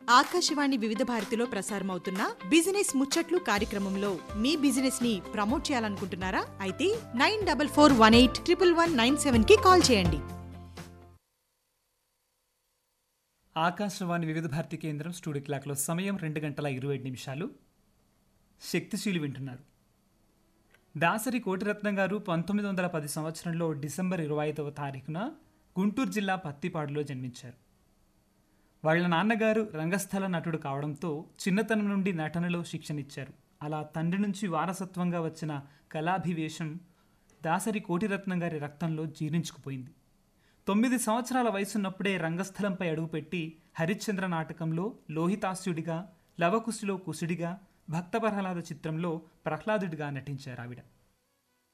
ఆకాశవాణి వివిధ భారతిలో ప్రసారమవుతున్న బిజినెస్ ముచ్చట్లు కార్యక్రమంలో మీ బిజినెస్ ని ప్రమోట్ చేయాలనుకుంటున్నారా అయితే nine double four one eight triple one nine seven కి కాల్ చేయండి ఆకాశవాణి వివిధ భారతి కేంద్రం స్టూడియో క్లాక్లో సమయం రెండు గంటల ఇరవై ఏడు నిమిషాలు శక్తిశీలి వింటున్నారు దాసరి కోటిరత్నం గారు పంతొమ్మిది వందల పది సంవత్సరంలో డిసెంబర్ ఇరవై ఐదవ తారీఖున గుంటూరు జిల్లా పత్తిపాడులో జన్మించారు వాళ్ళ నాన్నగారు రంగస్థల నటుడు కావడంతో చిన్నతనం నుండి నటనలో శిక్షణ ఇచ్చారు అలా తండ్రి నుంచి వారసత్వంగా వచ్చిన కళాభివేశం దాసరి కోటిరత్నం గారి రక్తంలో జీర్ణించుకుపోయింది తొమ్మిది సంవత్సరాల వయసున్నప్పుడే రంగస్థలంపై అడుగుపెట్టి హరిశ్చంద్ర నాటకంలో లోహితాస్యుడిగా లవకుశిలో కుశుడిగా భక్త ప్రహ్లాద చిత్రంలో ప్రహ్లాదుడిగా నటించారు ఆవిడ